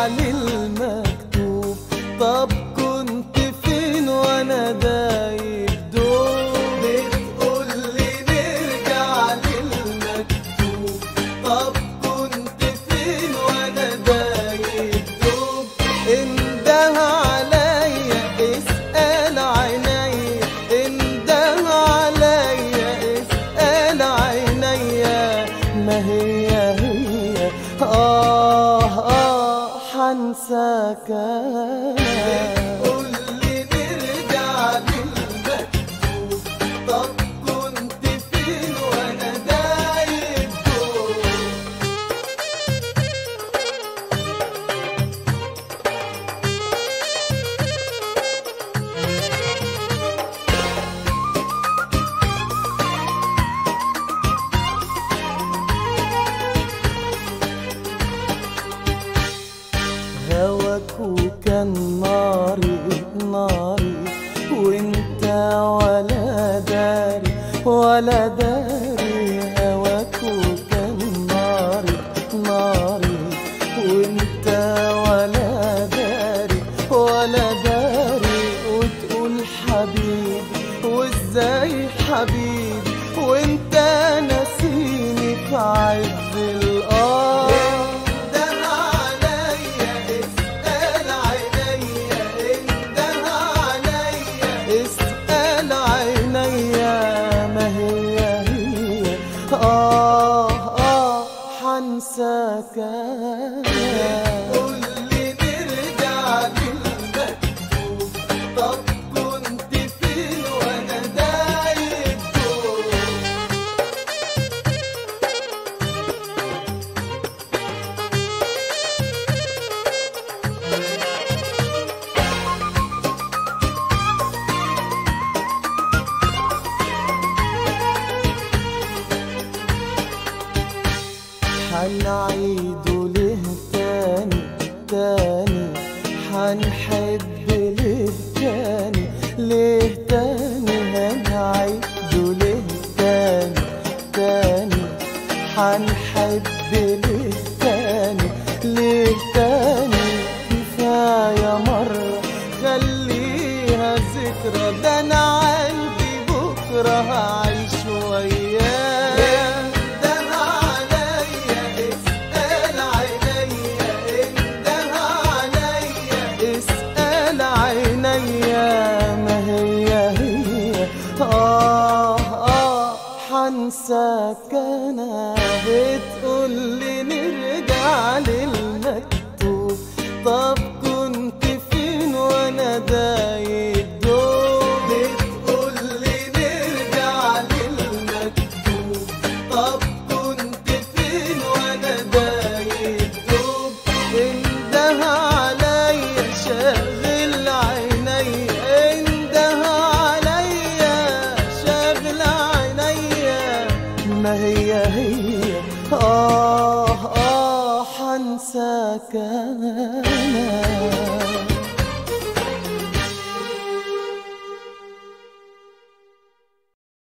على المكتوب طب كنت فين وانا دايب دوب بتقولي نرجع للمكتوب طب كنت فين وانا دايب دوب انده عليا اسأل عينيا انده عليا اسأل عينيا ما هي هي آه آه حنساك قولي نرجع للمكتوب طب كنت فين وانا دايب دوب هواك وكان ناري ناري وانت ولا داري ولا داري هواك وكان ناري ناري وانت ولا داري ولا داري وتقول حبيبي وازاي حبيبي وانت ناسيني في عز القمر انده عليا اسأل عينيا انده عليا اسأل عينيا ما هي هي آه آه حنساك قولي نرجع للمكتوب طب كنت فين وانا دايب دوب حنعيده ليه تاني تاني حنحب ليه تاني ليه تاني هنعيده ليه تاني تاني حنحب ليه تاني ليه تاني كفاية مرة خليها ذكرى ده أنا عندي بكرة هعيش وياه ده عليا اسأل عينيا انده عليا اسأل عينيا ما هي هي آه آه حنساك أنا بتقولي نرجع للمكتوب طب كنت فين وأنا دايب دوب بتقولي نرجع للمكتوب طب كنت فين وأنا دايب دوب انده عليا شاغل عينيا انده عليا شاغل عينيا ما هي هي آه آه حنساك أنا